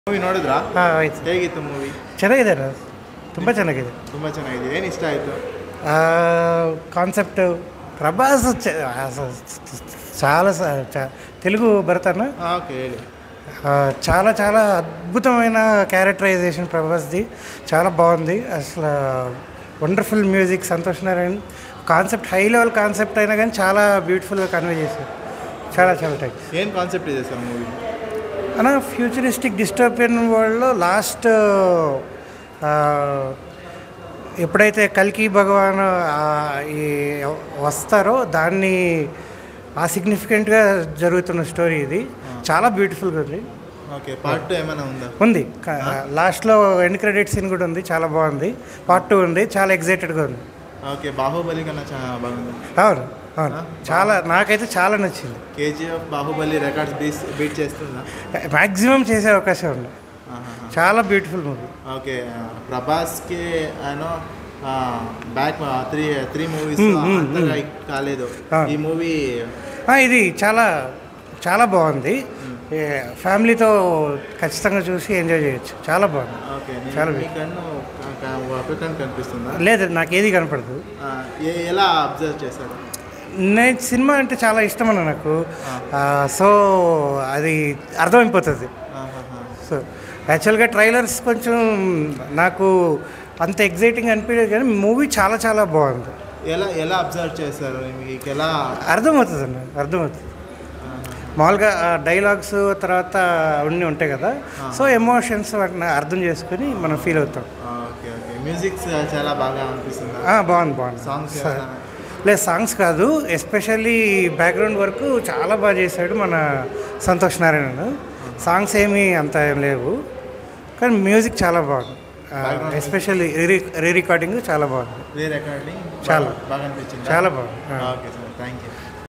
Movie ನೋಡಿದ್ರಾ ಹಾಂ ಆಯ್ತು ಹೇಗಿತ್ತು ಮೂವಿ ಚೆನ್ನಾಗಿದೆ ಅಲ್ಲ ತುಂಬ ಚೆನ್ನಾಗಿದೆ ತುಂಬ ಚೆನ್ನಾಗಿದೆ ಏನು ಇಷ್ಟ ಆಯಿತು కాన్సెప్ట్ ప్రభాస్ చ- అసలు చాలా స- చ- తెలుగు భరతన్న ಹಾಂ ఓಕೆ ಹೇಳಿ ఆ, చాలా చాలా అద్భుతమైన క్యారెక్టరైజేషన్ ప్రభాస్ది చాలా బాగుంది అసలు wonderful music Santhosh Narayan concept high level concept అయినా కానీ చాలా బ్యూటిఫుల్గా కన్వే చేశారు చాలా చాలా థ్యాంక్స్ ಏನು ಕಾನ್ಸೆಪ್ಟ್ ಇದೆ ಸರ್ ಮೂವಿ అన్న ఫ్యూచరిస్టిక్ డిస్టోపియన్ వరల్డ్లో లాస్ట్ ఎప్పుడైతే కల్కి భగవాన్ ఆ, ఈ వస్తారో దాన్ని ఆ సిగ్నిఫికెంట్గా జరుగుతున్న స్టోరీ ఇది చాలా బ్యూటిఫుల్గా ఉంది ఓకే పార్ట్ టూ ఏమైనా ఉందా ఉంది క- లాస్ట్లో ఎండ్ క్రెడిట్ సీన్ కూడా ఉంది చాలా బాగుంది పార్ట్ టూ ఉంది చాలా ఎగ్జైటెడ్గా ఉంది ఓకే బాహుబలి కన్నా చాలా బాగుంది అవును అవును చాలా నాకైతే చాలా నచ్చింది KGF Baahubali records beat beat చేస్తుందా మ్యాక్సిమం చేసే అవకాశం ఉంది ఆహాహా. చాలా బ్యూటిఫుల్ మూవీ ఓకే ప్రభాస్కి ఆయన back three three movies hmm, hmm, అంతగా హిట్ కాలేదు ఆ. ఈ మూవీ ఆ, ఇది చాలా చాలా బాగుంది ఏ, ఫ్యామిలీతో ఖచ్చితంగా చూసి ఎంజాయ్ చేయొచ్చు చాలా బాగుంది ఓకే చాలా మీ కన్ను అప్రికన్ కనిపిస్తుందా లేదు నాకు ఏది కనపడదు ఆ, ఏ- ఎలా అబ్జర్వ్ చేశారు నేను సినిమా అంటే చాలా ఇష్టం అన్న నాకు ఆ, సో అది అర్థమైపోతుంది ఆహాహా. సో యాక్చువల్గా ట్రైలర్స్ కొంచెం నాకు అంత ఎగ్జైటింగ్ అనిపించలేదు కానీ మూవీ చాలా చాలా బాగుంది ఎలా ఎలా అబ్జర్వ్ చేశారు మీకు ఎలా అర్థమవుతుంది అన్న అర్థమవుతుంది మామూలుగా డైలాగ్స్ తర్వాత అన్నీ ఉంటాయి కదా సో ఎమోషన్స్ వాటిని అర్థం చేసుకొని మనం ఫీల్ అవుతాం ఓకే ఓకే మ్యూజిక్ చాలా బాగా అనిపిస్తుంది ఆ, బాగుంది బాగుంది సాంగ్స్ స- లేదు సాంగ్స్ కాదు ఎస్పెషల్లీ బ్యాక్గ్రౌండ్ వర్క్ చాలా బాగా చేశాడు మన సంతోష్ నారాయణ సాంగ్స్ ఏమీ అంత ఏం లేవు కానీ మ్యూజిక్ చాలా బాగుంది ఎస్పెషల్లీ రీ రికార్డింగ్ చాలా బాగుంది రీ రికార్డింగ్ చాలా. బాగా అనిపించింది చాలా బాగుంది ఆ. Okay sir thank you